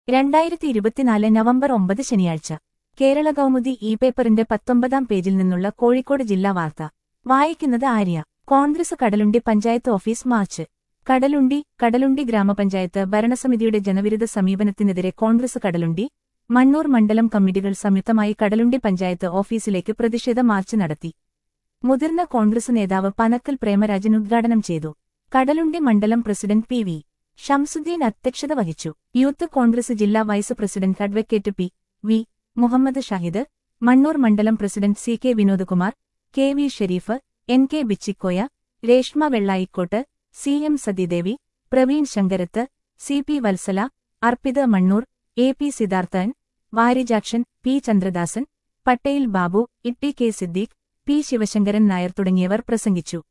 രണ്ടായിരത്തി ഇരുപത്തിനാല് നവംബർ ഒമ്പത് ശനിയാഴ്ച കേരള കൗമുദി ഇ പേപ്പറിന്റെ പത്തൊമ്പതാം പേജിൽ നിന്നുള്ള കോഴിക്കോട് ജില്ലാ വാർത്ത വായിക്കുന്നത് Arya Congress Kadalundi panchayat office march Kadalundi Kadalundi ഗ്രാമപഞ്ചായത്ത് ഭരണസമിതിയുടെ ജനവിരുദ്ധ സമീപനത്തിനെതിരെ കോൺഗ്രസ് കടലുണ്ടി മണ്ണൂർ മണ്ഡലം കമ്മിറ്റികൾ സംയുക്തമായി കടലുണ്ടി പഞ്ചായത്ത് ഓഫീസിലേക്ക് പ്രതിഷേധ മാർച്ച് നടത്തി മുതിർന്ന കോൺഗ്രസ് നേതാവ് പനക്കൽ പ്രേമരാജൻ ഉദ്ഘാടനം ചെയ്തു കടലുണ്ടി മണ്ഡലം പ്രസിഡന്റ് പി വി ഷംസുദ്ദീൻ അധ്യക്ഷത വഹിച്ചു യൂത്ത് കോൺഗ്രസ് ജില്ലാ vice president advocate P V Muhammad Shahid Mannur മണ്ഡലം president C K Vinodkumar K V Shareef N K Bichikoya Reshma Vellayikode C M Sathidevi Praveen Sankarath C P Valsala Arpitha Mannur A P Siddharthan Varijakshan P Chandradasan Patel Babu Itty K Siddique P Sivasankaran Nair തുടങ്ങിയവർ പ്രസംഗിച്ചു